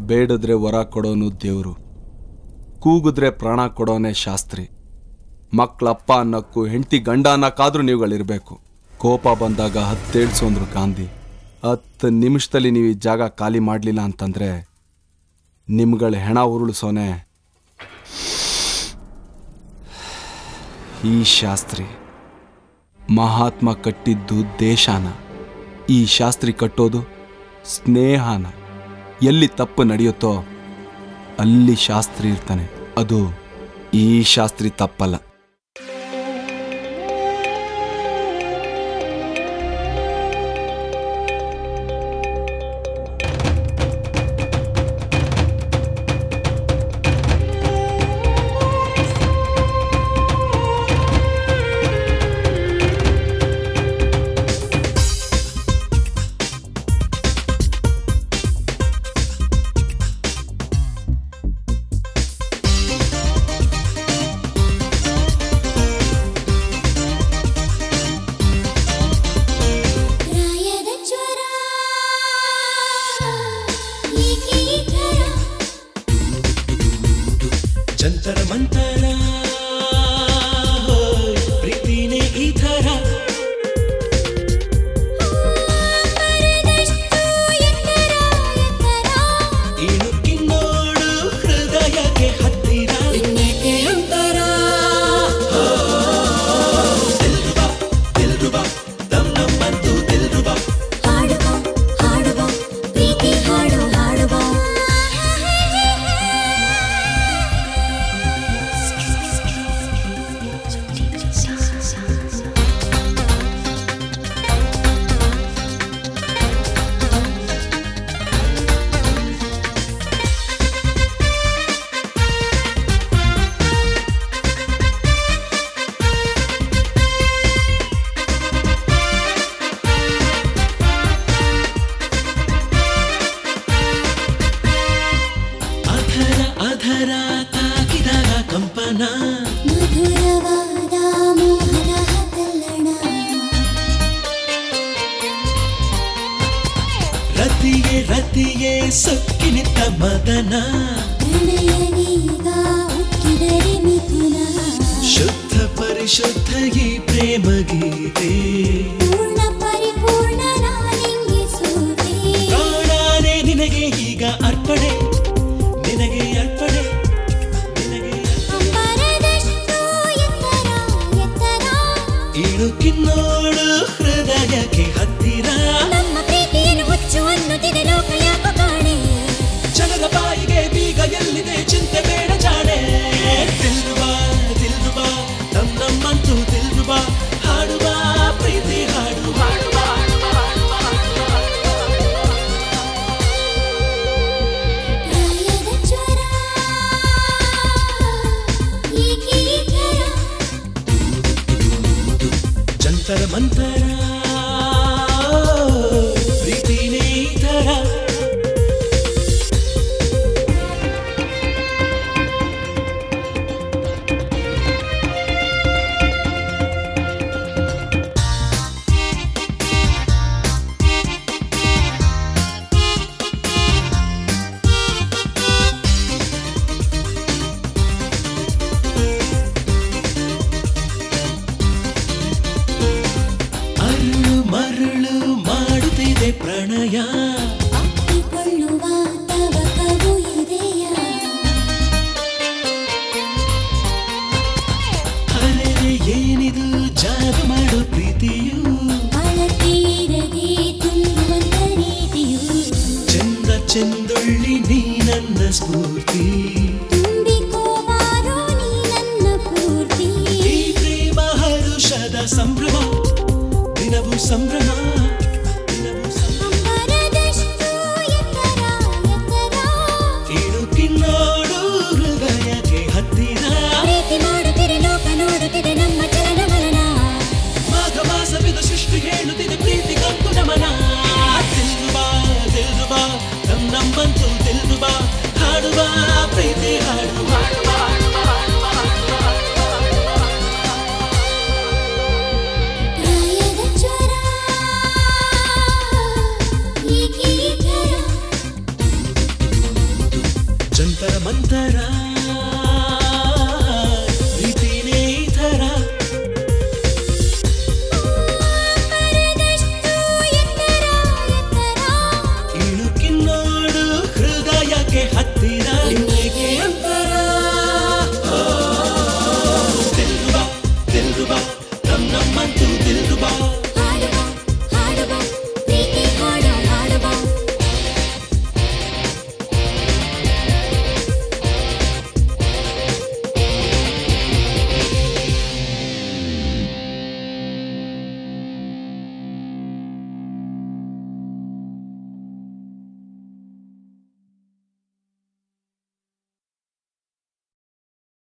ಬೇಡದ್ರೆ ವರ ಕೊಡೋನು ದೇವರು ಕೂಗಿದ್ರೆ ಪ್ರಾಣ ಕೊಡೋನೇ ಶಾಸ್ತ್ರಿ ಮಕ್ಕಳಪ್ಪ ಅನ್ನಕ್ಕೂ ಹೆಂಡತಿ ಗಂಡ ಅನ್ನಕ್ಕಾದ್ರೂ ನೀವುಗಳಿರ್ಬೇಕು ಕೋಪ ಬಂದಾಗ ಹತ್ತೇಳ್ಸು ಅಂದ್ರು ಗಾಂಧಿ ಹತ್ತು ನಿಮಿಷದಲ್ಲಿ ನೀವು ಈ ಜಾಗ ಖಾಲಿ ಮಾಡಲಿಲ್ಲ ಅಂತಂದ್ರೆ ನಿಮ್ಗಳ ಹೆಣ ಉರುಳಿಸೋನೆ ಈ ಶಾಸ್ತ್ರಿ ಮಹಾತ್ಮ ಕಟ್ಟಿದ್ದು ದೇಶಾನ ಈ ಶಾಸ್ತ್ರಿ ಕಟ್ಟೋದು ಸ್ನೇಹನ ಎಲ್ಲಿ ತಪ್ಪು ನಡೆಯುತ್ತೋ ಅಲ್ಲಿ ಶಾಸ್ತ್ರಿ ಇರ್ತಾನೆ ಅದು ಈ ಶಾಸ್ತ್ರಿ ತಪ್ಪಲ್ಲ ರಾಯದ ಜ್ವರ ಏಕೆ ಈ ಥರ ಜಂತರ ಮಂತರ ಪ್ರೀತಿನೇ ಈ ಥರ ಮರದಷ್ಟು ಎತ್ತರ ಎತ್ತರ ಇಣುಕಿ ನೋಡು ಹೃದಯಕ್ಕೆ ಹತ್ತಿರ ಇನ್ನೇಕೆ ಅಂತರ ದಿಲ್ರುಬಾ ದಿಲ್ರುಬಾ ದಮ್ ದಮ್ ಬಂತು ದಿಲ್ರುಬಾ ಹಾಡುವ ಹಾಡುವ ಪ್ರೀತಿ ಹಾಡು ಹಾಡುವ ಅಧರ ಅಧರ ತಾಕಿದಾಗ ಕಂಪನ ಮಧುರವಾದ ಮೋಹನ ಹತ್ತಲ್ಲಣ ರತಿಯೇ ರತಿಯೇ ಸೊಕ್ಕಿ ನಿಂತ ಮದನ ಪ್ರಣಯನೀಗ ಉಕ್ಕಿದರೆ ಮಿಥುನ ಶುದ್ಧ ಪರಿಶುದ್ಧ ಈ ಪ್ರೇಮ ಗೀತೆ ಪೂರ್ಣ ಪರಿಪೂರ್ಣ ನಾನಿಂಗೆ ಸೋತೆ ಪ್ರಾಣಾನೇ ನಿನಗೆ ಈಗ ಅರ್ಪಣೆ ನಿನಗೆ ಅರ್ಪಣೆ ನಿನಗೆ ಅಂಬರದಷ್ಟು ಎತ್ತರ ಎತ್ತರ ಇಣುಕಿ ನೋಡು ಹೃದಯಕ್ಕೆ ಹತ್ತಿರ ನಮ್ಮ ಪ್ರೀತಿಯನ್ನು ಹುಚ್ಚು ಅನ್ನುತ್ತಿದೆ ಲೋಕ ಯಾಕೋ ಕಾಣೆ ಜನರ ಬಾಯಿಗೆ ಬೀಗ ಎಲ್ಲಿದೆ ಚಿಂತೆ ಬೇಡ ಜಾಣೆ ದಿಲ್ರುಬಾ ದಿಲ್ರುಬಾ ನಮ್ ನಮ್ಮಂತೂ ದಿಲ್ರುಬಾ ಹಾಡುವ ಪ್ರೀತಿ ಹಾಡು ಹಾಡುವ ಪ್ರಾಯದ ಜ್ವರ ಏಕೆ ಈ ಥರ ಜಂತರ ಮಂತರ ಪ್ರೀತಿನೇ ಈ ಥರ ಅರುಳು ಮರುಳು ಮಾಡುತ್ತಿದೆ ಪ್ರಣಯ ಅಪ್ಪಿಕೊಳ್ಳುವ ತವಕವು ಇದೆಯ ಅರೆ ಏನಿದು ಜಾದು ಮಾಡೋ ಪ್ರೀತಿಯು ಅಳತೀರದೆ ತುಂಬುವಂತ ರೀತಿಯು ಚಂದ ಚೆಂದೊಳ್ಳಿ ನೀ ನನ್ನ ಸ್ಫೂರ್ತಿ ತುಂಬಿಕೋಬಾರೋ ನೀ ನನ್ನ ಪೂರ್ತಿ ಈ ಪ್ರೇಮ ಹರುಷದ ಸಂಭ್ರಮ ದಿನವೂ ಸಂಭ್ರಮ